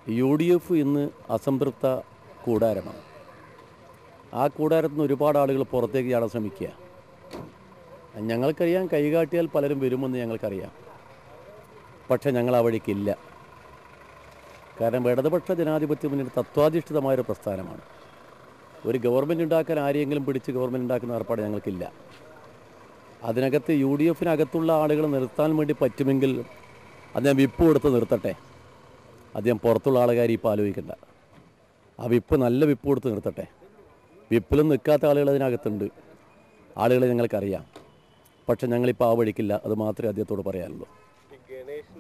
U D F ഇന്ന് അസംതൃപ്ത കൂടാരമാണ് ആ കൂടാരത്തിൽ നിന്ന് ഒരുപാട് ആളുകൾ പുറത്തേക്ക് ചാടാൻ ശ്രമിക്കുക ഞങ്ങൾക്കറിയാം കൈകാട്ടിയാൽ പലരും വരുമെന്ന് ഞങ്ങൾക്കറിയാം പക്ഷേ ഞങ്ങൾ ആ വഴിക്കില്ല കാരണം ഇടതുപക്ഷ ജനാധിപത്യ മുന്നണി തത്വാധിഷ്ഠിതമായൊരു പ്രസ്ഥാനമാണ് ഒരു ഗവൺമെൻറ് ഉണ്ടാക്കാൻ ആരെയെങ്കിലും പിടിച്ച് ഗവൺമെൻറ് ഉണ്ടാക്കുന്ന ഏർപ്പാട് ഞങ്ങൾക്കില്ല അതിനകത്ത് യു ഡി എഫിനകത്തുള്ള ആളുകൾ നിർത്താൻ വേണ്ടി പറ്റുമെങ്കിൽ അദ്ദേഹം വിപ്പ് കൊടുത്ത് നിർത്തട്ടെ അദ്ദേഹം പുറത്തുള്ള ആളുകാർ ഇപ്പോൾ ആലോചിക്കണ്ട ആ വിപ്പ് നല്ല വിപ്പ് കൊടുത്ത് നിർത്തട്ടെ വിപ്പിലും നിൽക്കാത്ത ആളുകൾ അതിനകത്തുണ്ട് ആളുകളെ ഞങ്ങൾക്കറിയാം പക്ഷെ ഞങ്ങളിപ്പോൾ ആ വഴിക്കില്ല അത് മാത്രമേ അദ്ദേഹത്തോട് പറയാനുള്ളൂ